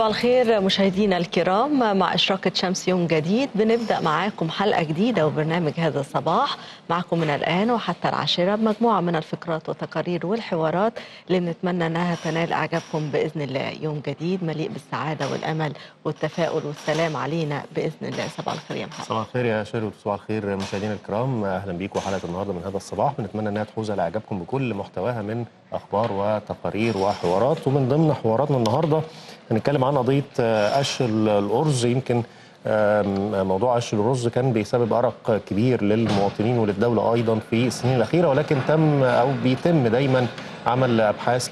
الخير مشاهدينا الكرام مع إشراقة شمس يوم جديد بنبدأ معاكم حلقة جديدة وبرنامج هذا الصباح معكم من الآن وحتى العاشرة بمجموعة من الفقرات والتقارير والحوارات اللي بنتمنى أنها تنال إعجابكم بإذن الله يوم جديد مليء بالسعادة والأمل والتفاؤل والسلام علينا بإذن الله صباح الخير يا محمد صباح الخير يا شيري وصباح الخير مشاهدينا الكرام اهلا بيكم حلقه النهارده من هذا الصباح بنتمنى انها تحوز على اعجابكم بكل محتواها من اخبار وتقارير وحوارات ومن ضمن حواراتنا النهارده هنتكلم عن قضيه آه، قش الارز يمكن آم، موضوع قش الرز كان بيسبب ارق كبير للمواطنين وللدوله ايضا في السنين الاخيره ولكن تم او بيتم دايما عمل ابحاث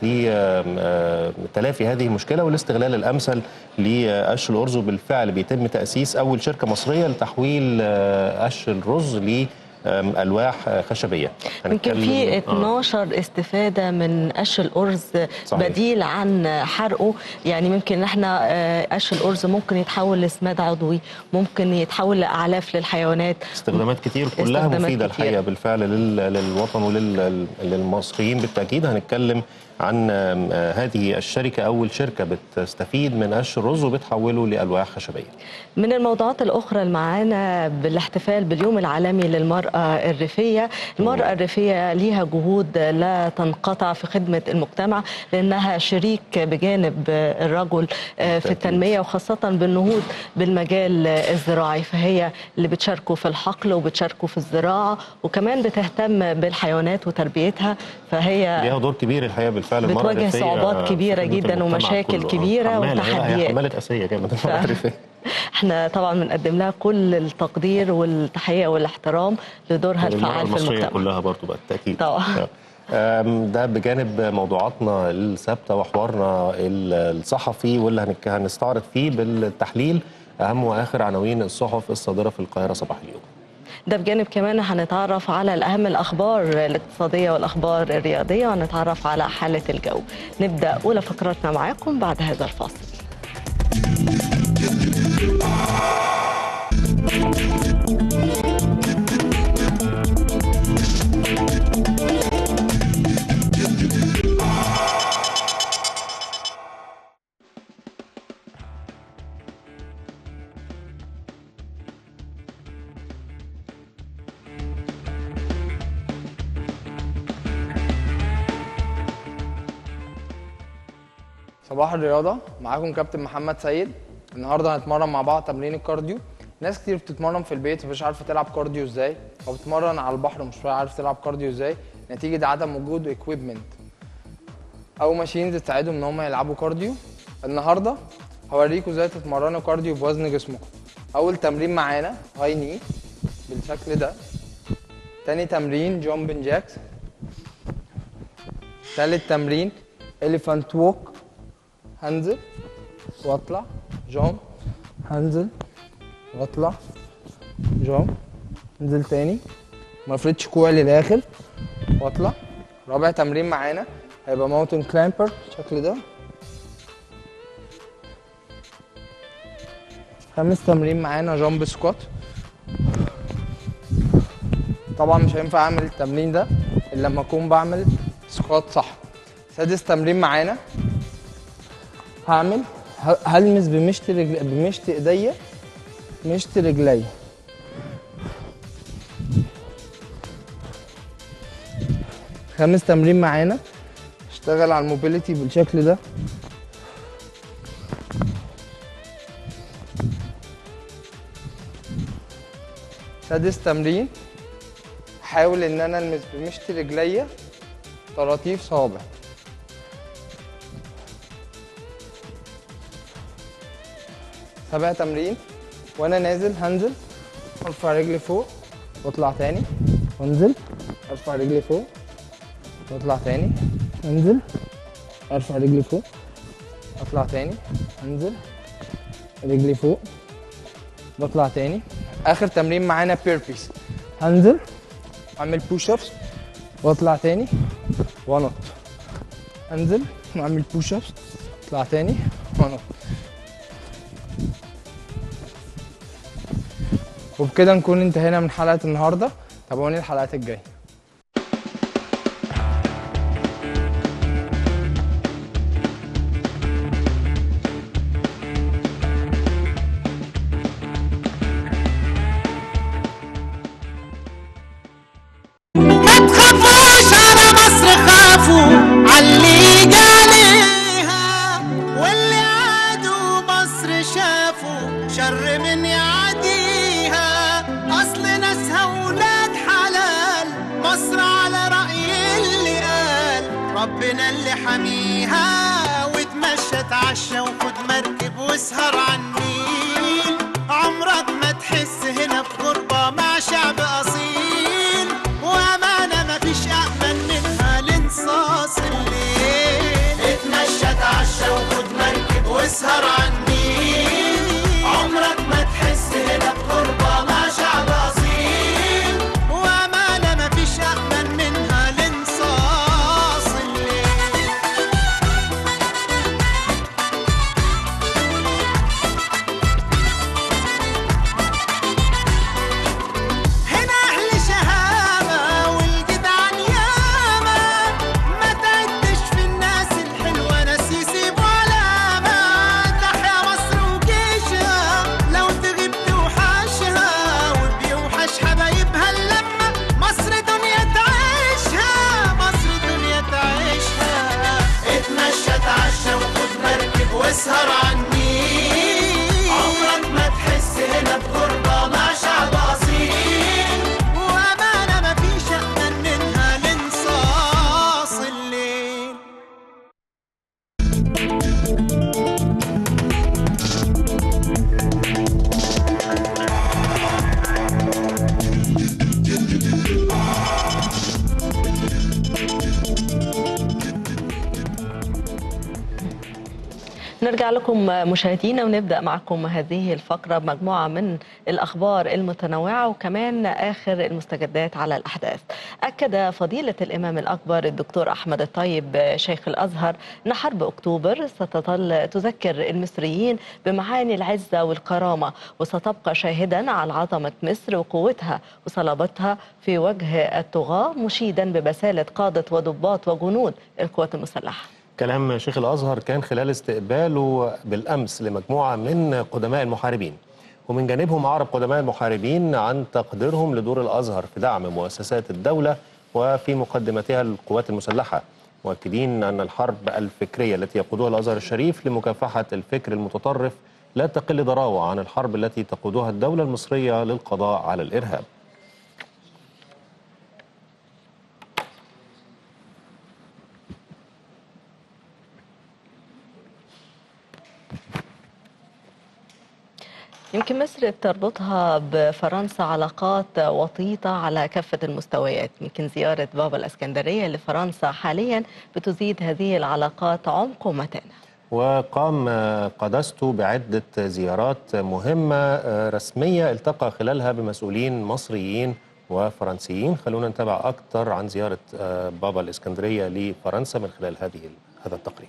لتلافي هذه المشكله والاستغلال الامثل لقش الارز وبالفعل بيتم تاسيس اول شركه مصريه لتحويل آه، قش الرز لالواح خشبيه يمكن هنتكلم- في آه. 12 استفادة من قش الأرز صحيح. بديل عن حرقه يعني ممكن احنا آه، قش الأرز ممكن يتحول لسماد عضوي ممكن يتحول لأعلاف للحيوانات استخدامات كتير كلها استخدامات مفيده كتير. الحقيقه بالفعل لل- للوطن وللمصريين بالتاكيد هنتكلم عن آم، آه، هذه الشركه اول شركه بتستفيد من قش الرز وبتحوله لالواح خشبيه من الموضوعات الأخرى اللي معانا بالاحتفال باليوم العالمي للمرأة الريفية المرأة الريفية ليها جهود لا تنقطع في خدمة المجتمع لأنها شريك بجانب الرجل في بالتأكيد. التنمية وخاصة بالنهوض بالمجال الزراعي فهي اللي بتشاركه في الحقل وبتشاركه في الزراعة وكمان بتهتم بالحيوانات وتربيتها فهي ليها دور كبير الحقيقه بالفعل المرأة بتواجه الريفية صعوبات في كبيرة خدمة جدا المجتمع ومشاكل كله. كبيرة حمالة، هي- هي وتحديات. حماله اسيه جامد المرأة الريفية. احنا طبعا بنقدم لها كل التقدير والتحية والاحترام لدورها المرأة الفعال في المصرية المجتمع كلها برضو بالتأكيد طبعا. آم، ده بجانب موضوعاتنا الثابتة وحوارنا ال- الصحفي واللي هنك- هنستعرض فيه بالتحليل أهم وآخر عناوين الصحف الصادرة في القاهرة صباح اليوم ده بجانب كمان هنتعرف على الأهم الأخبار الاقتصادية والأخبار الرياضية وهنتعرف على حالة الجو نبدأ أولى فقراتنا معاكم بعد هذا الفاصل صباح الرياضة معاكم كابتن محمد سيد النهارده هنتمرن مع بعض تمرين الكارديو ناس كتير بتتمرن في البيت ومش عارفة تلعب كارديو ازاي او بتتمرن على البحر ومش عارفة تلعب كارديو ازاي نتيجة عدم وجود اكويبمنت او ماشينز تساعدهم ان هم يلعبوا كارديو النهارده هوريكم ازاي تتمرنوا كارديو بوزن جسمكم اول تمرين معانا هاي ني بالشكل ده تاني تمرين جامبن جاكس تالت تمرين elephant ووك هنزل واطلع جامب هنزل واطلع جامب انزل تاني ما افردش كوعي للاخر واطلع رابع تمرين معانا هيبقى ماونتن كلامبر بالشكل ده خامس تمرين معانا جامب سكوات طبعا مش هينفع اعمل التمرين ده الا لما اكون بعمل سكوات صح سادس تمرين معانا هعمل ه- هلمس بمشط رجل بمشط ايديا مشط رجلي خامس تمرين معانا اشتغل على الموبيليتي بالشكل ده سادس تمرين حاول ان انا المس بمشط رجليا طراطيف صوابع سبع تمرين وانا نازل هنزل ارفع رجلي فوق واطلع تاني وانزل ارفع رجلي فوق واطلع تاني انزل ارفع رجلي فوق اطلع تاني انزل رجلي فوق بطلع تاني اخر تمرين معانا بيربيس هنزل اعمل بوش ابس واطلع تاني وانط انزل واعمل بوش ابس اطلع تاني وانط وبكده نكون انتهينا من حلقه النهارده تابعوني الحلقات الجايه ولاد حلال مصر على رأي اللي قال ربنا اللي حميها وتمشى تعشى وخد مركب واسهر على النيل عمرك ما تحس هنا بغربة مع شعب أصيل وأمانة مفيش أأمن منها لانصاص الليل اتمشى تعشى وخد مركب واسهر على النيل عمرك ما تحس هنا بغربة مع شعب أصيل وأمانة مفيش أأمن منها لانصاص الليل هنا أهل شهامة والجدعان ياما ما تعدش في الناس الحلوة ناس يسيبوا علامة تحيا مصر وجيشها لو تغيب توحشها وبيوحش حبايبها اللمة مصر دنيا تعيشها مصر دنيا تعيشها اتمشى تعشى وخد مركب واسهر على النيل عمرك ما تحس هنا بغربة مع شعب أصيل وأمانة مفيش أأمن منها لانصاص الليل نرجع لكم مشاهدينا ونبدأ معكم هذه الفقرة بمجموعة من الأخبار المتنوعة وكمان آخر المستجدات على الأحداث أكد فضيلة الإمام الأكبر الدكتور أحمد الطيب شيخ الأزهر أن حرب أكتوبر ستظل تذكر المصريين بمعاني العزة والكرامة وستبقى شاهدا على عظمة مصر وقوتها وصلابتها في وجه الطغاة مشيدا ببسالة قادة وضباط وجنود القوات المسلحة كلام شيخ الازهر كان خلال استقباله بالامس لمجموعه من قدماء المحاربين ومن جانبهم اعرب قدماء المحاربين عن تقديرهم لدور الازهر في دعم مؤسسات الدوله وفي مقدمتها القوات المسلحه مؤكدين ان الحرب الفكريه التي يقودها الازهر الشريف لمكافحه الفكر المتطرف لا تقل ضراوه عن الحرب التي تقودها الدوله المصريه للقضاء على الارهاب يمكن مصر بتربطها بفرنسا علاقات وطيدة على كافة المستويات يمكن زيارة بابا الإسكندرية لفرنسا حاليا بتزيد هذه العلاقات عمق ومتانة وقام قدسته بعدة زيارات مهمة رسمية التقى خلالها بمسؤولين مصريين وفرنسيين خلونا نتابع أكثر عن زيارة بابا الإسكندرية لفرنسا من خلال هذه هذا التقرير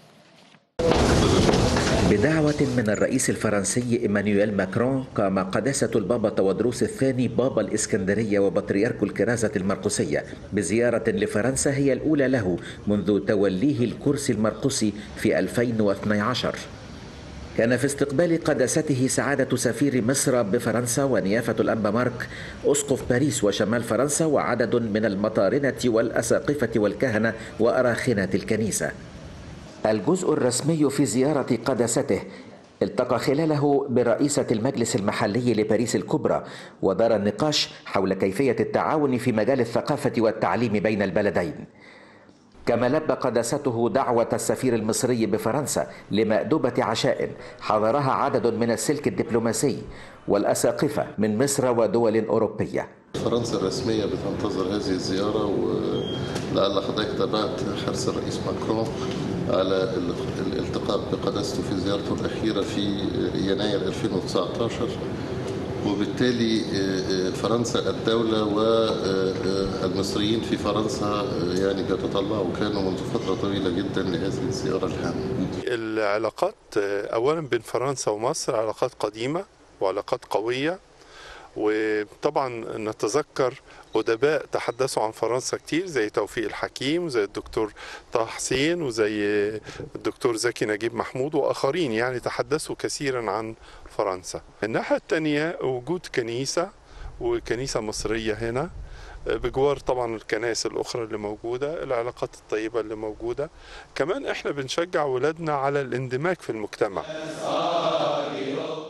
بدعوة من الرئيس الفرنسي إيمانويل ماكرون قام قداسة البابا تودروس الثاني بابا الإسكندرية وبطريرك الكرازة المرقسية بزيارة لفرنسا هي الأولى له منذ توليه الكرسي المرقسي في 2012 كان في استقبال قداسته سعادة سفير مصر بفرنسا ونيافة الأنبا مارك أسقف باريس وشمال فرنسا وعدد من المطارنة والأساقفة والكهنة وأراخنة الكنيسة الجزء الرسمي في زيارة قداسته التقى خلاله برئيسة المجلس المحلي لباريس الكبرى ودار النقاش حول كيفية التعاون في مجال الثقافة والتعليم بين البلدين كما لبى قداسته دعوة السفير المصري بفرنسا لمأدبة عشاء حضرها عدد من السلك الدبلوماسي والأساقفة من مصر ودول أوروبية فرنسا الرسمية بتنتظر هذه الزيارة ولعل حضرتك تابعت حرص الرئيس ماكرون على الالتقاء بقداسته في زيارته الأخيرة في يناير 2019 وبالتالي فرنسا الدولة والمصريين في فرنسا يعني بيتطلعوا كانوا منذ فترة طويلة جدا لهذه الزيارة الهامة العلاقات أولا بين فرنسا ومصر علاقات قديمة وعلاقات قوية وطبعا نتذكر أدباء تحدثوا عن فرنسا كتير زي توفيق الحكيم وزي الدكتور طه حسين وزي الدكتور زكي نجيب محمود وآخرين يعني تحدثوا كثيرا عن فرنسا الناحية الثانية وجود كنيسة وكنيسة مصرية هنا بجوار طبعا الكنائس الأخرى اللي موجودة العلاقات الطيبة اللي موجودة كمان احنا بنشجع ولادنا على الاندماج في المجتمع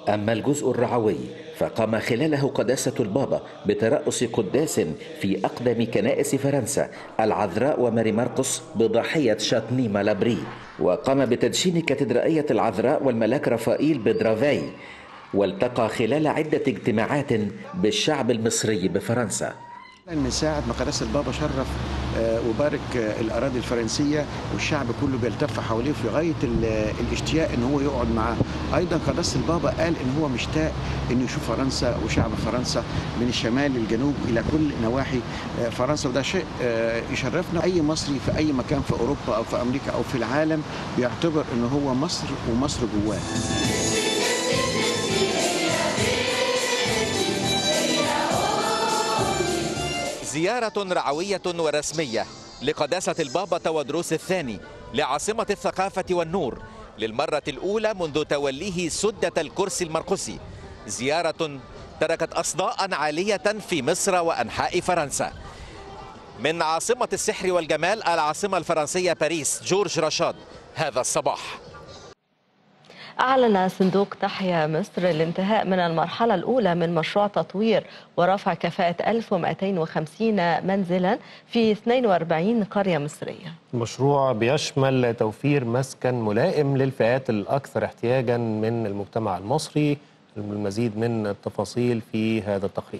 أما الجزء الرعوي فقام خلاله قداسة البابا بترأس قداس في أقدم كنائس فرنسا العذراء وماري مرقس بضاحية شاتني مالابري وقام بتدشين كاتدرائية العذراء والملاك رافائيل بدرافاي والتقى خلال عدة اجتماعات بالشعب المصري بفرنسا من ساعة ما قداسة البابا شرف آه، وبارك آه، الأراضي الفرنسية والشعب كله بيلتف حواليه في غاية ال- الاشتياق إن هو يقعد معاه أيضا قداسة البابا قال إن هو مشتاق إنه يشوف فرنسا وشعب فرنسا من الشمال للجنوب إلى كل نواحي آه، فرنسا وده شيء آه، يشرفنا أي مصري في أي مكان في أوروبا أو في أمريكا أو في العالم بيعتبر إن هو مصر ومصر جواه زيارة رعوية ورسمية لقداسة البابا تودروس الثاني لعاصمة الثقافة والنور للمرة الأولى منذ توليه سدة الكرسي المرقسي زيارة تركت أصداء عالية في مصر وأنحاء فرنسا من عاصمة السحر والجمال العاصمة الفرنسية باريس جورج رشاد هذا الصباح أعلن صندوق تحيا مصر الانتهاء من المرحلة الأولى من مشروع تطوير ورفع كفاءة 1250 منزلا في 42 قرية مصرية المشروع بيشمل توفير مسكن ملائم للفئات الأكثر احتياجا من المجتمع المصري المزيد من التفاصيل في هذا التقرير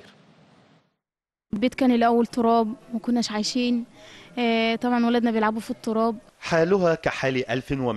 البيت كان الأول تراب ما كناش عايشين آه، طبعا ولادنا بيلعبوا في التراب حالها كحال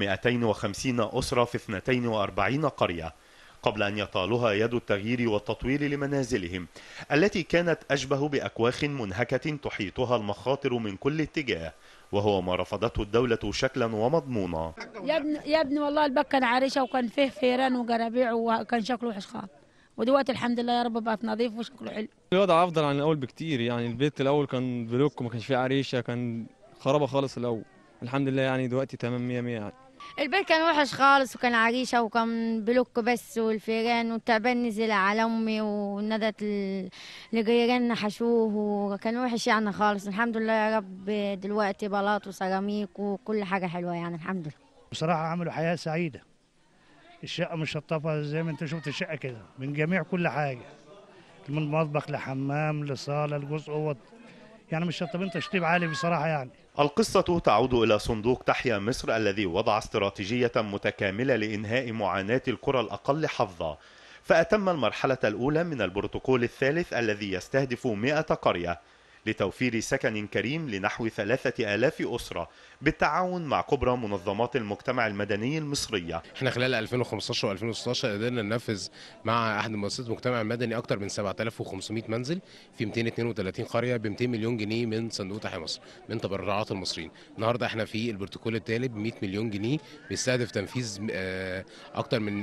1250 أسرة في 42 قرية قبل أن يطالها يد التغيير والتطوير لمنازلهم التي كانت أشبه بأكواخ منهكة تحيطها المخاطر من كل اتجاه وهو ما رفضته الدولة شكلا ومضمونا يا ابني يا ابني والله البك كان عريشه وكان فيه فيران وجرابيع وكان شكله وحش خالص ودلوقتي الحمد لله يا رب بقت نظيف وشكله حلو الوضع افضل عن الاول بكتير يعني البيت الاول كان بلوك وما كانش فيه عريشه كان خرابه خالص الاول الحمد لله يعني دلوقتي تمام 100 100 يعني البيت كان وحش خالص وكان عريشة وكان بلوك بس والفيران والتعبان نزل على أمي وندت ال- لجيراننا حشوه وكان وحش يعني خالص الحمد لله يا رب دلوقتي بلاط وسيراميك وكل حاجة حلوة يعني الحمد لله بصراحة عملوا حياة سعيدة الشقة مشطفة زي ما انت شفت الشقة كده من جميع كل حاجة من مطبخ لحمام لصالة لجزء أوض يعني مش شطبين تشطيب عالي بصراحة يعني القصة تعود إلى صندوق تحيا مصر الذي وضع استراتيجية متكاملة لإنهاء معاناة القرى الأقل حظا فأتم المرحلة الأولى من البروتوكول الثالث الذي يستهدف 100 قرية لتوفير سكن كريم لنحو ثلاثة آلاف أسرة بالتعاون مع كبرى منظمات المجتمع المدني المصرية احنا خلال 2015 و2016 قدرنا ننفذ مع احد مؤسسات المجتمع المدني اكثر من 7500 منزل في 232 قريه ب 200 مليون جنيه من صندوق تحيا مصر من تبرعات المصريين النهارده احنا في البروتوكول التالي ب 100 مليون جنيه بيستهدف تنفيذ آه، اكثر من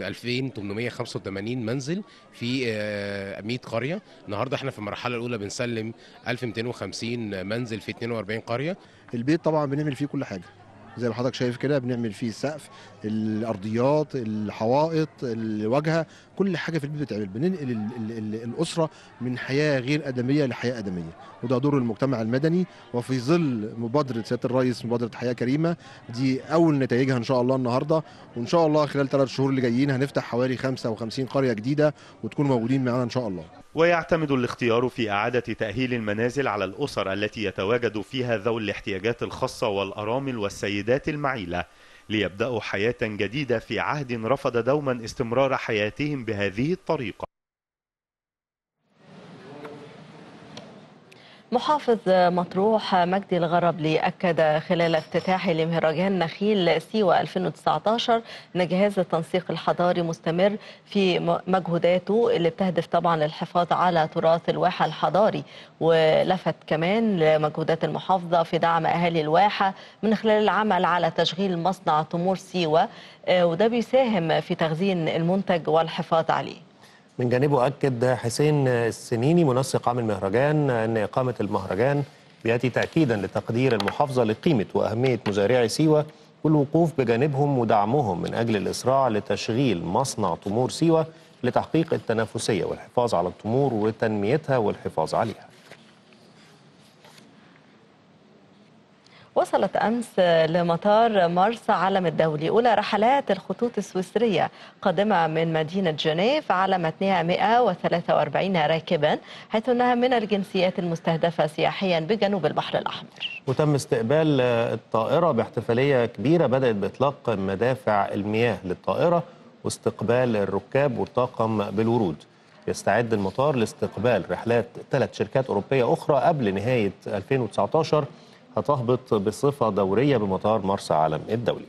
2885 منزل في آه، 100 قريه النهارده احنا في المرحله الاولى بنسلم 1250 منزل في 42 قريه البيت طبعا بنعمل فيه كل حاجه زي ما حضرتك شايف كده بنعمل فيه السقف الارضيات الحوائط الواجهه كل حاجه في البيت بتتعمل بننقل ال ال ال الاسره من حياه غير ادميه لحياه ادميه وده دور المجتمع المدني وفي ظل مبادره سياده الرئيس مبادره حياه كريمه دي اول نتائجها ان شاء الله النهارده وان شاء الله خلال ثلاث شهور اللي جايين هنفتح حوالي 55 قريه جديده وتكونوا موجودين معانا ان شاء الله ويعتمد الاختيار في إعادة تأهيل المنازل على الأسر التي يتواجد فيها ذوي الاحتياجات الخاصة والأرامل والسيدات المعيلة ليبدأوا حياة جديدة في عهد رفض دوما استمرار حياتهم بهذه الطريقة محافظ مطروح مجدي الغربلي أكد خلال افتتاحه لمهرجان نخيل سيوة 2019 أن جهاز التنسيق الحضاري مستمر في م- مجهوداته اللي بتهدف طبعا للحفاظ على تراث الواحة الحضاري ولفت كمان لمجهودات المحافظة في دعم أهالي الواحة من خلال العمل على تشغيل مصنع تمور سيوة آه، وده بيساهم في تخزين المنتج والحفاظ عليه من جانبه أكد حسين السنيني منسق عام المهرجان أن إقامة المهرجان بيأتي تأكيدا لتقدير المحافظة لقيمة وأهمية مزارعي سيوة والوقوف بجانبهم ودعمهم من أجل الإسراع لتشغيل مصنع تمور سيوة لتحقيق التنافسية والحفاظ على التمور وتنميتها والحفاظ عليها وصلت أمس لمطار مرسى علم الدولي أولى رحلات الخطوط السويسرية قادمة من مدينة جنيف على متنها 143 راكبا حيث أنها من الجنسيات المستهدفة سياحيا بجنوب البحر الأحمر وتم استقبال الطائرة باحتفالية كبيرة بدأت بإطلاق مدافع المياه للطائرة واستقبال الركاب والطاقم بالورود يستعد المطار لاستقبال رحلات ثلاث شركات أوروبية أخرى قبل نهاية 2019 هتهبط بصفة دورية بمطار مرسى علم الدولي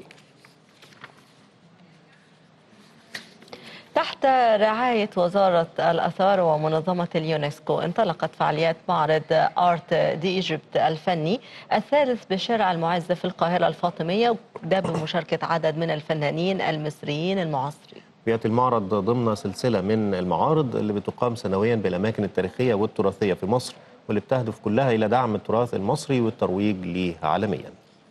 تحت رعاية وزارة الآثار ومنظمة اليونسكو انطلقت فعاليات معرض آرت دي إيجيبت الفني الثالث بشارع المعز في القاهرة الفاطمية ده بمشاركة عدد من الفنانين المصريين المعاصرين بيأتي المعرض ضمن سلسلة من المعارض اللي بتقام سنويا بالأماكن التاريخية والتراثية في مصر واللي بتهدف كلها إلى دعم التراث المصري والترويج ليه عالمياً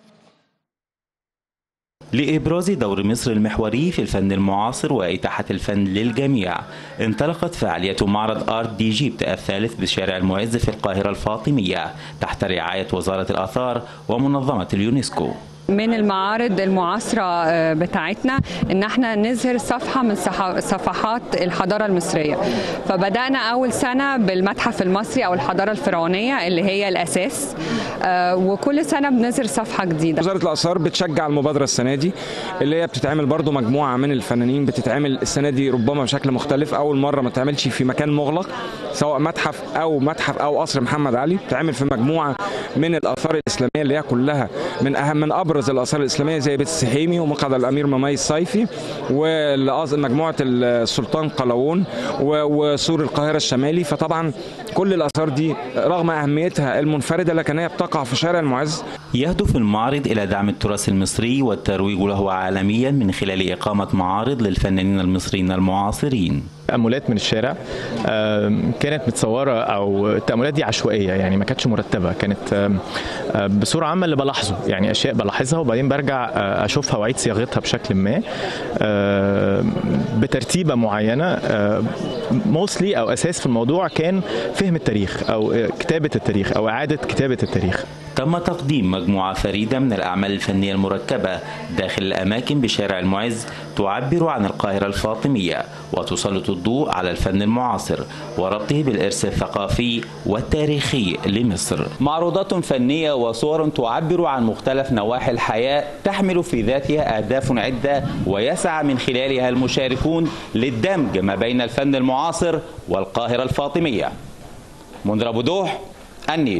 لإبراز دور مصر المحوري في الفن المعاصر وإتاحة الفن للجميع انطلقت فعالية معرض آرت دي جيبت الثالث بشارع المعز في القاهرة الفاطمية تحت رعاية وزارة الآثار ومنظمة اليونسكو من المعارض المعاصرة بتاعتنا ان احنا نظهر صفحة من صفحات الحضارة المصرية فبدأنا اول سنة بالمتحف المصري او الحضارة الفرعونية اللي هي الاساس وكل سنة بنظهر صفحة جديدة وزارة الآثار بتشجع المبادرة السنة دي اللي هي بتتعمل برضو مجموعة من الفنانين بتتعمل السنة دي ربما بشكل مختلف أول مرة ما تعملش في مكان مغلق سواء متحف أو متحف أو قصر محمد علي بتعمل في مجموعة من الآثار الإسلامية اللي هي كلها من أهم من أبرز الآثار الإسلامية زي بيت السحيمي ومقعد الأمير مميز صيفي ومجموعة السلطان قلاوون وسور القاهرة الشمالي فطبعا كل الآثار دي رغم أهميتها المنفردة لكن هي بتقع في شارع المعز يهدف المعرض إلى دعم التراث المصري والترويج له عالميا من خلال إقامة معارض للفنانين المصريين المعاصرين تأملات من الشارع كانت متصورة أو التأملات دي عشوائية يعني ما كانتش مرتبة كانت بصورة عامة اللي بلاحظه يعني أشياء بلاحظها وبعدين برجع أشوفها وأعيد صياغتها بشكل ما بترتيبة معينة موصلي أو أساس في الموضوع كان فهم التاريخ أو كتابة التاريخ أو إعادة كتابة التاريخ تم تقديم مجموعة فريدة من الأعمال الفنية المركبة داخل الأماكن بشارع المعز تعبر عن القاهرة الفاطمية وتسلط الضوء على الفن المعاصر وربطه بالإرث الثقافي والتاريخي لمصر معروضات فنية وصور تعبر عن مختلف نواحي الحياة تحمل في ذاتها أهداف عدة ويسعى من خلالها المشاركون للدمج ما بين الفن المعاصر والقاهرة الفاطمية منذر أبو دوح النيل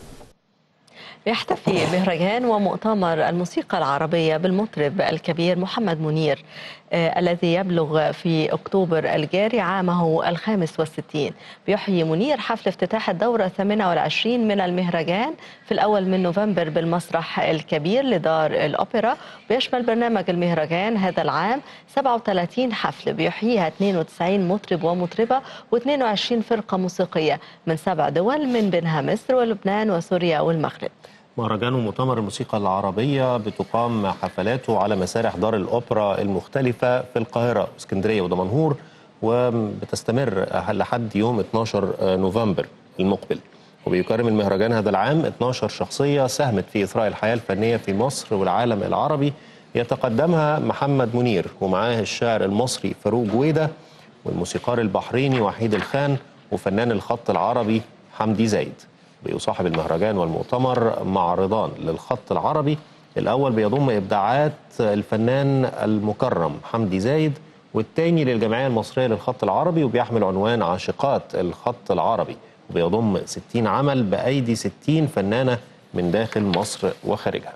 يحتفي مهرجان ومؤتمر الموسيقى العربية بالمطرب الكبير محمد منير آه الذي يبلغ في أكتوبر الجاري عامه الخامس والستين بيحيي منير حفل افتتاح الدورة الثامنة والعشرين من المهرجان في الأول من نوفمبر بالمسرح الكبير لدار الأوبرا بيشمل برنامج المهرجان هذا العام 37 حفل بيحييها 92 مطرب ومطربة و22 فرقة موسيقية من سبع دول من بينها مصر ولبنان وسوريا والمغرب مهرجان ومؤتمر الموسيقى العربية بتقام حفلاته على مسارح دار الأوبرا المختلفة في القاهرة اسكندرية ودمنهور وبتستمر لحد يوم 12 نوفمبر المقبل وبيكرم المهرجان هذا العام 12 شخصية ساهمت في إثراء الحياة الفنية في مصر والعالم العربي يتقدمها محمد منير ومعاه الشاعر المصري فاروق جويدة والموسيقار البحريني وحيد الخان وفنان الخط العربي حمدي زايد بيصاحب المهرجان والمؤتمر معرضان للخط العربي الأول بيضم إبداعات الفنان المكرم حمدي زايد والتاني للجمعية المصرية للخط العربي وبيحمل عنوان عاشقات الخط العربي وبيضم 60 عمل بأيدي 60 فنانة من داخل مصر وخارجها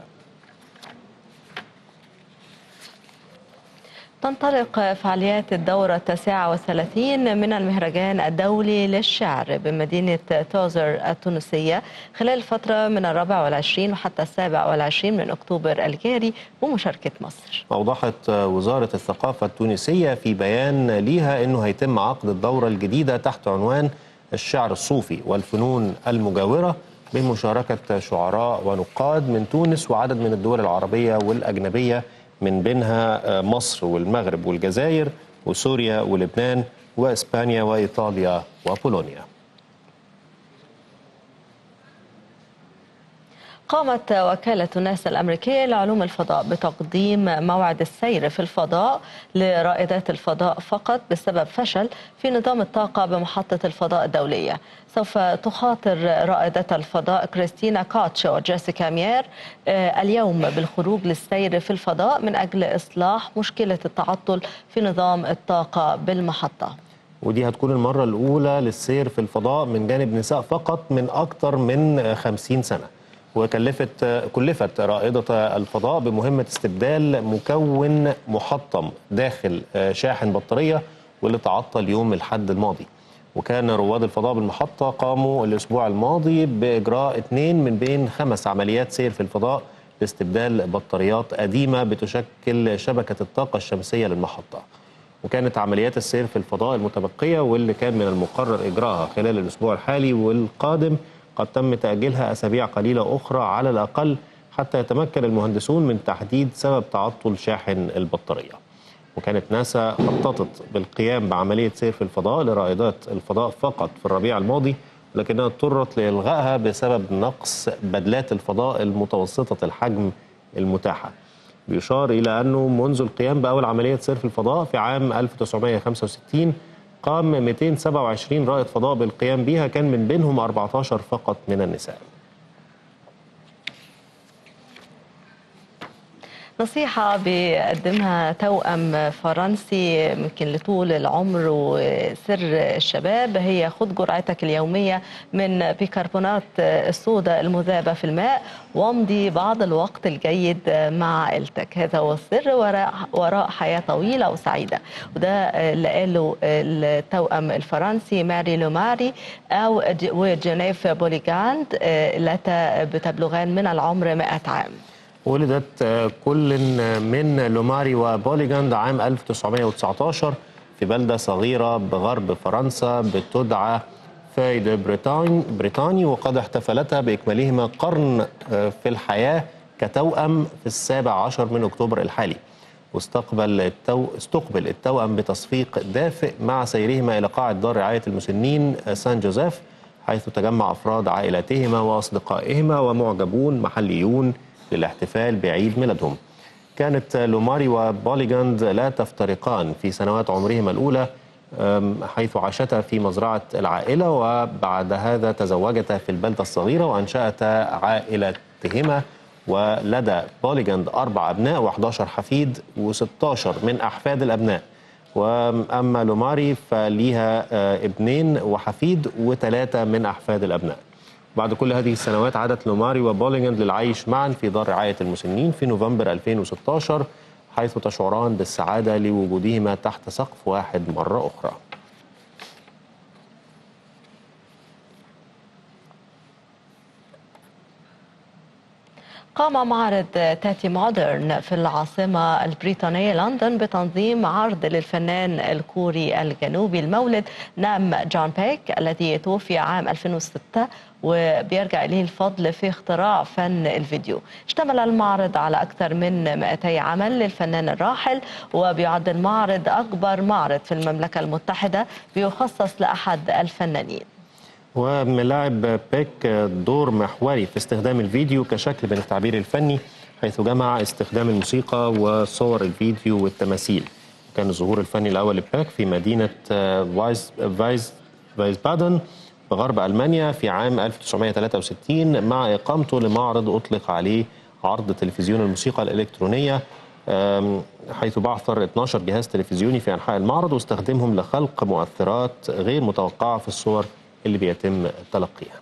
تنطلق فعاليات الدورة التاسعة والثلاثين من المهرجان الدولي للشعر بمدينة توزر التونسية خلال الفترة من الرابع والعشرين وحتى السابع والعشرين من أكتوبر الجاري بمشاركة مصر أوضحت وزارة الثقافة التونسية في بيان ليها أنه هيتم عقد الدورة الجديدة تحت عنوان الشعر الصوفي والفنون المجاورة بمشاركة شعراء ونقاد من تونس وعدد من الدول العربية والأجنبية من بينها مصر والمغرب والجزائر وسوريا ولبنان واسبانيا وايطاليا وبولونيا. قامت وكالة ناسا الأمريكية لعلوم الفضاء بتقديم موعد السير في الفضاء لرائدات الفضاء فقط بسبب فشل في نظام الطاقة بمحطة الفضاء الدولية سوف تخاطر رائدة الفضاء كريستينا كاتش وجيسيكا مير آه، اليوم بالخروج للسير في الفضاء من أجل إصلاح مشكلة التعطل في نظام الطاقة بالمحطة ودي هتكون المرة الأولى للسير في الفضاء من جانب نساء فقط من أكثر من 50 سنة وكلفت كلفت رائدة الفضاء بمهمة استبدال مكون محطم داخل شاحن بطارية واللي تعطل يوم الحد الماضي وكان رواد الفضاء بالمحطة قاموا الأسبوع الماضي بإجراء اثنين من بين خمس عمليات سير في الفضاء لاستبدال بطاريات قديمة بتشكل شبكة الطاقة الشمسية للمحطة وكانت عمليات السير في الفضاء المتبقية واللي كان من المقرر إجراءها خلال الأسبوع الحالي والقادم قد تم تأجيلها أسابيع قليلة أخرى على الأقل حتى يتمكن المهندسون من تحديد سبب تعطل شاحن البطارية وكانت ناسا خططت بالقيام بعملية سير في الفضاء لرائدات الفضاء فقط في الربيع الماضي لكنها اضطرت لإلغائها بسبب نقص بدلات الفضاء المتوسطة الحجم المتاحة بيشار إلى أنه منذ القيام بأول عملية سير في الفضاء في عام 1965 قام 227 رائد فضاء بالقيام بها كان من بينهم 14 فقط من النساء نصيحة بيقدمها توأم فرنسي يمكن لطول العمر وسر الشباب هي خذ جرعتك اليومية من بيكربونات الصودا المذابة في الماء وامضي بعض الوقت الجيد مع عائلتك هذا هو السر وراء, وراء حياة طويلة وسعيدة وده اللي قاله التوأم الفرنسي ماري لوماري أو وجنيف بوليغاند اللتا بتبلغان من العمر 100 عام ولدت كل من لوماري وبوليجاند عام 1919 في بلدة صغيرة بغرب فرنسا بتدعى فايد بريطاني بريطاني وقد احتفلتا بإكمالهما قرن في الحياة كتوأم في السابع عشر من أكتوبر الحالي واستقبل التو... استقبل التوأم بتصفيق دافئ مع سيرهما إلى قاعة دار رعاية المسنين سان جوزيف حيث تجمع أفراد عائلاتهما وأصدقائهما ومعجبون محليون للاحتفال بعيد ميلادهم كانت لوماري وبوليجاند لا تفترقان في سنوات عمرهما الأولى حيث عاشتا في مزرعة العائلة وبعد هذا تزوجتا في البلدة الصغيرة وأنشأتا عائلتهما ولدى بوليجاند أربع أبناء و11 حفيد و16 من أحفاد الأبناء وأما لوماري فليها ابنين وحفيد وثلاثة من أحفاد الأبناء بعد كل هذه السنوات عادت لوماري وبولينجاند للعيش معا في دار رعاية المسنين في نوفمبر 2016 حيث تشعران بالسعادة لوجودهما تحت سقف واحد مرة أخرى قام معرض تاتي مودرن في العاصمة البريطانية لندن بتنظيم عرض للفنان الكوري الجنوبي المولد نام جون بيك الذي توفي عام 2006 وبيرجع إليه الفضل في اختراع فن الفيديو اشتمل المعرض على أكثر من 200 عمل للفنان الراحل وبيعد المعرض أكبر معرض في المملكة المتحدة بيخصص لأحد الفنانين وملاعب بيك دور محوري في استخدام الفيديو كشكل من التعبير الفني حيث جمع استخدام الموسيقى وصور الفيديو والتماثيل كان الظهور الفني الأول لبيك في مدينة فايز فايز فايز بادن بغرب ألمانيا في عام 1963 مع إقامته لمعرض أطلق عليه عرض تلفزيون الموسيقى الإلكترونية حيث بعثر 12 جهاز تلفزيوني في أنحاء المعرض واستخدمهم لخلق مؤثرات غير متوقعة في الصور اللي بيتم تلقيها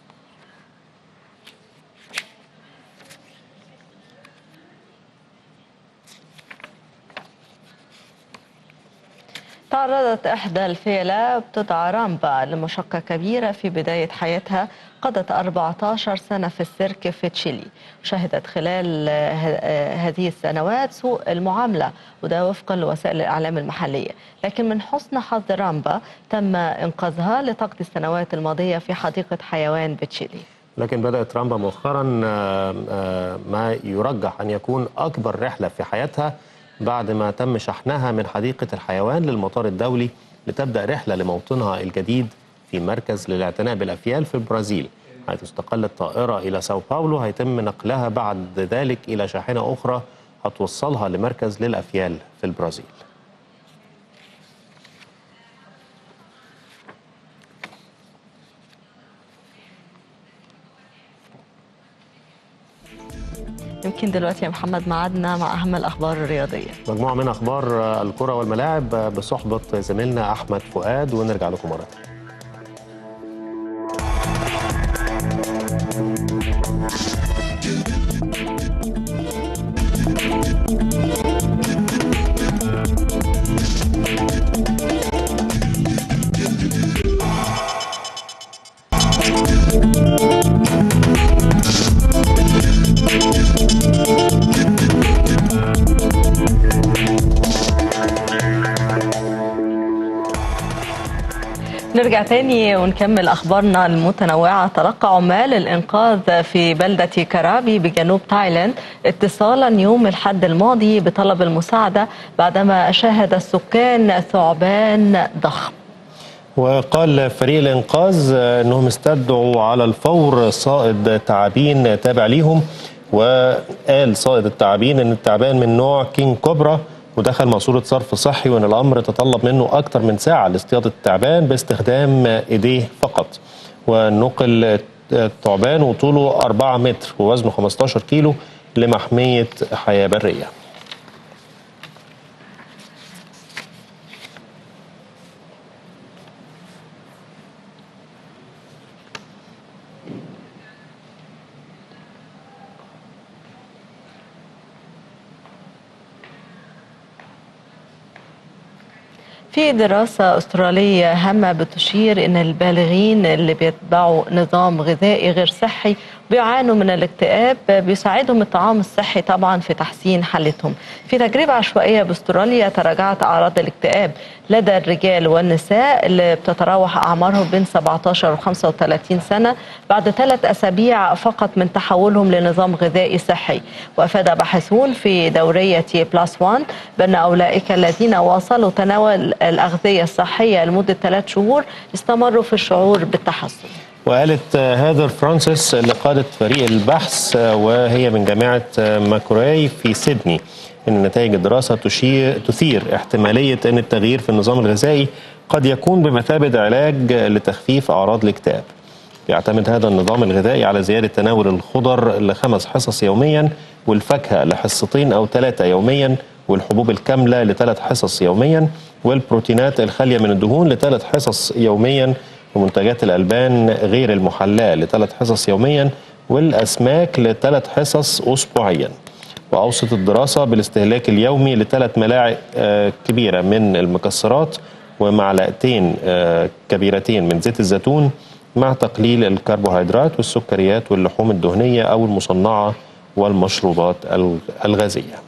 تعرضت إحدى الفيلة بتدعى رامبا لمشقة كبيرة في بداية حياتها قضت 14 سنة في السيرك في تشيلي شهدت خلال هذه السنوات سوء المعاملة وده وفقا لوسائل الإعلام المحلية لكن من حسن حظ رامبا تم إنقاذها لتقضي السنوات الماضية في حديقة حيوان بتشيلي لكن بدأت رامبا مؤخرا ما يرجح أن يكون أكبر رحلة في حياتها بعد ما تم شحنها من حديقة الحيوان للمطار الدولي لتبدأ رحلة لموطنها الجديد في مركز للاعتناء بالأفيال في البرازيل حيث استقلت طائرة إلى ساو باولو هيتم نقلها بعد ذلك إلى شاحنة أخرى هتوصلها لمركز للأفيال في البرازيل يمكن دلوقتي يا محمد معادنا مع أهم الأخبار الرياضية مجموعة من أخبار الكرة والملاعب بصحبة زميلنا أحمد فؤاد ونرجع لكم مرة تانية نرجع تاني ونكمل أخبارنا المتنوعة تلقى عمال الإنقاذ في بلدة كرابي بجنوب تايلاند اتصالا يوم الحد الماضي بطلب المساعدة بعدما شاهد السكان ثعبان ضخم وقال فريق الإنقاذ أنهم استدعوا على الفور صائد تعابين تابع ليهم وقال صائد التعابين أن التعبان من نوع كينج كوبرا ودخل ماسورة صرف صحي وأن الأمر تطلب منه أكثر من ساعة لاصطياد التعبان باستخدام إيديه فقط ونقل الثعبان وطوله 4 متر ووزنه 15 كيلو لمحمية حياة برية في دراسة أسترالية هامة بتشير أن البالغين اللي بيتبعوا نظام غذائي غير صحي بيعانوا من الاكتئاب بيساعدهم الطعام الصحي طبعا في تحسين حالتهم في تجربة عشوائية باستراليا تراجعت أعراض الاكتئاب لدى الرجال والنساء اللي بتتراوح أعمارهم بين 17 و 35 سنة بعد ثلاث أسابيع فقط من تحولهم لنظام غذائي صحي وأفاد باحثون في دورية بلاس وان بأن أولئك الذين واصلوا تناول الأغذية الصحية لمدة ثلاث شهور استمروا في الشعور بالتحسن وقالت هاذر فرانسيس اللي قادت فريق البحث وهي من جامعة ماكوراي في سيدني ان نتائج الدراسه تشير تثير احتماليه ان التغيير في النظام الغذائي قد يكون بمثابه علاج لتخفيف اعراض الاكتئاب. يعتمد هذا النظام الغذائي على زياده تناول الخضر لخمس حصص يوميا والفاكهه لحصتين او ثلاثه يوميا والحبوب الكامله لثلاث حصص يوميا والبروتينات الخاليه من الدهون لثلاث حصص يوميا ومنتجات الالبان غير المحلاه لثلاث حصص يوميا والاسماك لثلاث حصص اسبوعيا. وأوصت الدراسة بالاستهلاك اليومي لثلاث ملاعق كبيرة من المكسرات ومعلقتين كبيرتين من زيت الزيتون مع تقليل الكربوهيدرات والسكريات واللحوم الدهنية أو المصنعة والمشروبات الغازية